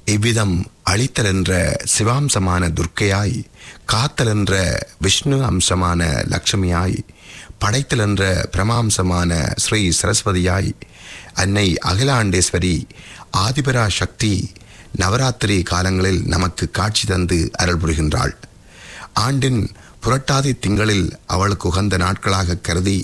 இவ்விதம் அழித்தல் என்ற சிவாம்சமான துர்க்கையாய் காத்தல் என்ற விஷ்ணு அம்சமான லக்ஷ்மியாய் படைத்தல் என்ற பிரமாம்சமான ஸ்ரீ சரஸ்வதியாய் அன்னை அகிலாண்டேஸ்வரி ஆதிபரா சக்தி நவராத்திரி காலங்களில் நமக்கு காட்சி தந்து அருள் புரிகின்றாள் ஆண்டின் புரட்டாதி திங்களில் அவளுக்கு உகந்த நாட்களாக கருதி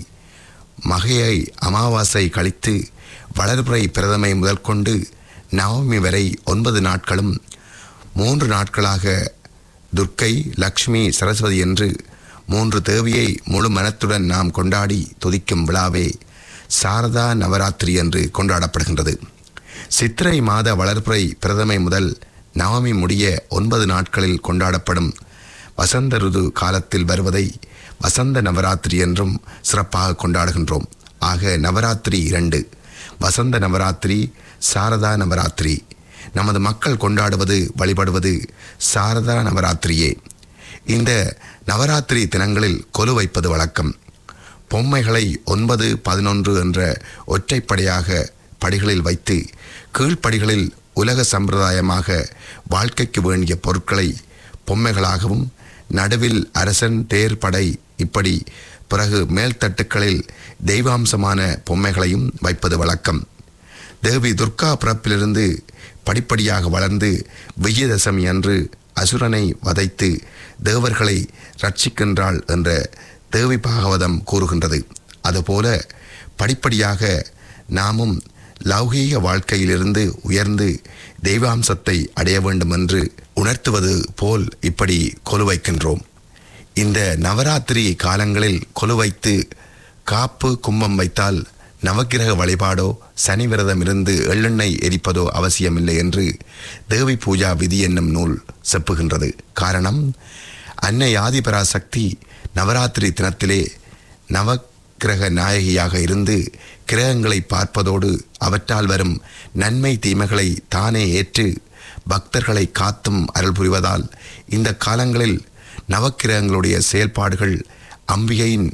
மகையை அமாவாசை கழித்து வளர்பிறை பிரதமை முதல் கொண்டு நவமி வரை ஒன்பது நாட்களும் மூன்று நாட்களாக துர்க்கை லக்ஷ்மி சரஸ்வதி என்று மூன்று தேவியை முழு மனத்துடன் நாம் கொண்டாடி துதிக்கும் விழாவே சாரதா நவராத்திரி என்று கொண்டாடப்படுகின்றது சித்திரை மாத வளர்பிறை பிரதமை முதல் நவமி முடிய ஒன்பது நாட்களில் கொண்டாடப்படும் வசந்த ருது காலத்தில் வருவதை வசந்த நவராத்திரி என்றும் சிறப்பாக கொண்டாடுகின்றோம் ஆக நவராத்திரி இரண்டு வசந்த நவராத்திரி சாரதா நவராத்திரி நமது மக்கள் கொண்டாடுவது வழிபடுவது சாரதா நவராத்திரியே இந்த நவராத்திரி தினங்களில் கொலு வைப்பது வழக்கம் பொம்மைகளை ஒன்பது பதினொன்று என்ற ஒற்றைப்படையாக படிகளில் வைத்து கீழ்ப்படிகளில் உலக சம்பிரதாயமாக வாழ்க்கைக்கு வேண்டிய பொருட்களை பொம்மைகளாகவும் நடுவில் அரசன் தேர் படை இப்படி பிறகு மேல்தட்டுக்களில் தெய்வாம்சமான பொம்மைகளையும் வைப்பது வழக்கம் தேவி துர்கா பிறப்பிலிருந்து படிப்படியாக வளர்ந்து விஜயதசமி அன்று அசுரனை வதைத்து தேவர்களை ரட்சிக்கின்றாள் என்ற தேவி பாகவதம் கூறுகின்றது அதுபோல படிப்படியாக நாமும் லௌகீக வாழ்க்கையிலிருந்து உயர்ந்து தெய்வாம்சத்தை அடைய வேண்டும் என்று உணர்த்துவது போல் இப்படி கொலு வைக்கின்றோம் இந்த நவராத்திரி காலங்களில் கொலு வைத்து காப்பு கும்பம் வைத்தால் நவக்கிரக வழிபாடோ சனி விரதம் இருந்து எள்ளெண்ணெய் எரிப்பதோ அவசியமில்லை என்று தேவி பூஜா விதி என்னும் நூல் செப்புகின்றது காரணம் அன்னை ஆதிபராசக்தி நவராத்திரி தினத்திலே நவக்கிரக நாயகியாக இருந்து கிரகங்களை பார்ப்பதோடு அவற்றால் வரும் நன்மை தீமைகளை தானே ஏற்று பக்தர்களை காத்தும் அருள் புரிவதால் இந்த காலங்களில் நவக்கிரகங்களுடைய செயல்பாடுகள் அம்பிகையின்